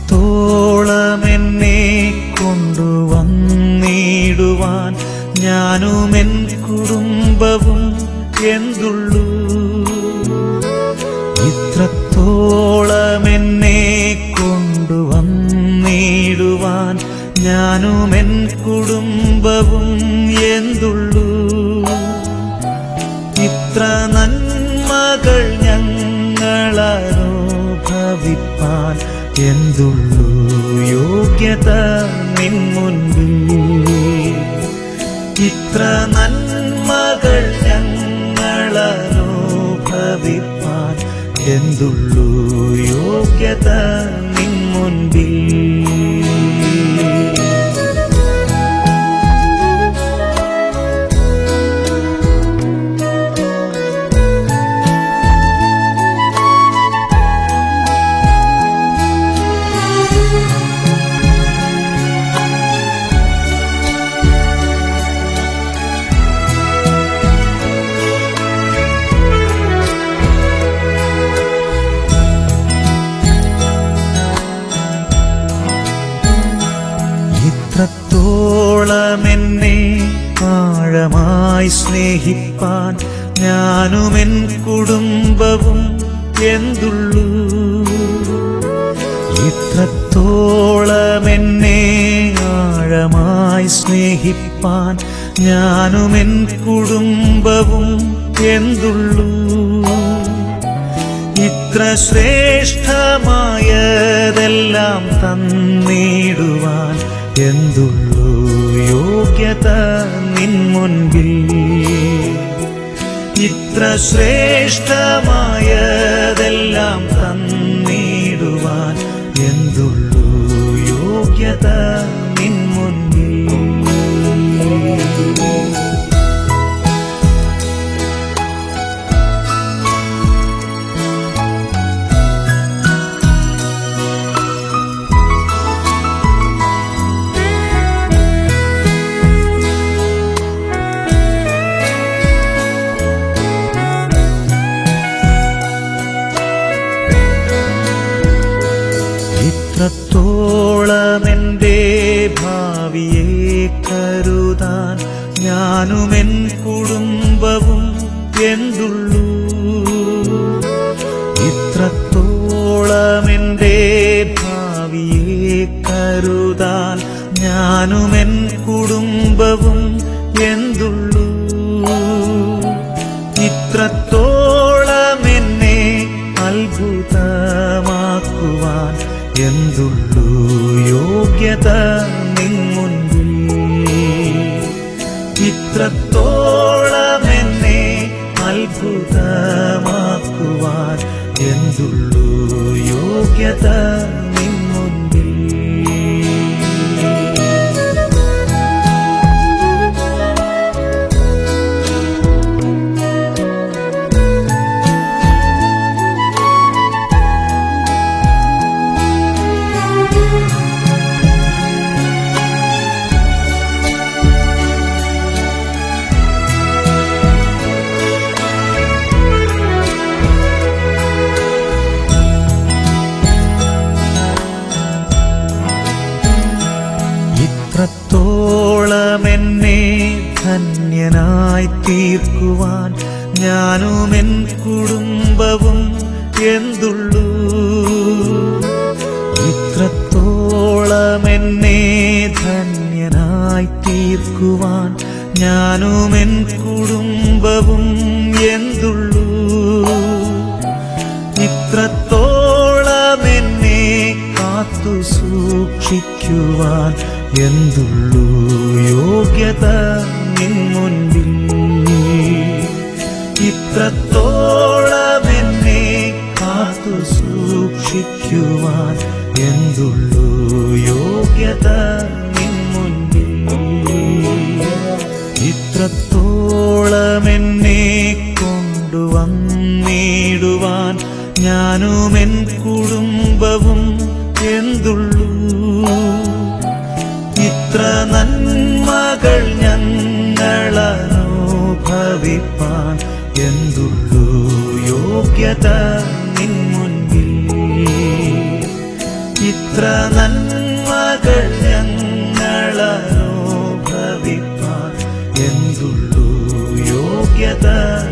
ഇത്രത്തോളം എന്നെ കൊണ്ടുവന്നിടുവാൻ ഞാനും എൻ കുടുംബവും എന്തുള്ളൂ ഇത്രത്തോളം എന്നെ കൊണ്ടുവന്നിടുവാൻ ഞാനും എൻ കുടുംബവും എന്തുള്ളൂ ഇത്ര നന്മകൾ ഞങ്ങളനുഭവിപ്പാൻ എന്തുള്ളൂ യോഗ്യത നിൻ മുൻപിൽ ഇത്ര നന്മകൾ ഞങ്ങളനുഭവിപ്പാൻ എന്തുള്ളൂ യോഗ്യത നിൻ മുൻപിൽ ഇത്രത്തോളം എന്നെ ആഴമായി സ്നേഹിപ്പാൻ ഞാനും എൻ കുടുംബവും എന്തുള്ളൂ ഇത്രത്തോളം എന്നെ ആഴമായി സ്നേഹിപ്പാൻ ഞാനും എൻ കുടുംബവും എന്തുള്ളൂ ഇത്ര ശ്രേഷ്ഠമായതെല്ലാം തന്നിടുവാൻ എന്തുള്ളൂ യോഗ്യത നിൻ മുൻപിൽ ഇത്ര ശ്രേഷ്ഠമായതെല്ലാം തന്നിടുവാൻ എന്തുള്ളൂ യോഗ്യത നിൻ മുൻപിൽ ഇത്രത്തോളം എൻ്റെ ഭാവിയെ കരുതാൻ ഞാനും എൻ കുടുംബവും എന്തുള്ളൂ ഇത്രത്തോളം എൻ്റെ ഭാവിയെ കരുതാൻ ഞാനും എൻ കുടുംബവും എന്തുള്ളൂ ഇത്രത്തോളം എന്നെ അത്ഭുതമാക്കുവാൻ എന്തുള്ളൂ യോഗ്യത നിൻ മുൻപിൽ ഇത്രത്തോളം എന്നെ അത്ഭുതമാക്കുവാൻ എന്തുള്ളൂ യോഗ്യത നിൻ മുൻപിൽ ഇത്രത്തോളം എന്നെ ധന്യനായി തീർക്കുവാൻ ഞാനും എൻ കുടുംബവും എന്തുള്ളൂ ഇത്രത്തോളം എന്നെ ധന്യനായി തീർക്കുവാൻ ഞാനും എൻ കുടുംബവും എന്തുള്ളൂ ഇത്രത്തോളം എന്നെ കാത്തു സൂക്ഷിക്കുവാൻ എന്തുള്ളൂ യോഗ്യത നിൻ മുൻപിൽ ഇത്രത്തോളം എന്നെ കാത്തു സൂക്ഷിക്കുവാൻ എന്തുള്ളൂ യോഗ്യത നിൻ മുൻപിൽ ഇത്രത്തോളം എന്നെ കൊണ്ടുവന്നിടുവാൻ ഞാനും എൻ കുടുംബവും എന്തുള്ളൂ ഇത്ര നന്മകൾ ഞങ്ങളനുഭവിപ്പാൻ എന്തുള്ളൂ യോഗ്യത നിൻ മുൻപിൽ ഇത്ര നന്മകൾ ഞങ്ങളനുഭവിപ്പാൻ എന്തുള്ളൂ യോഗ്യത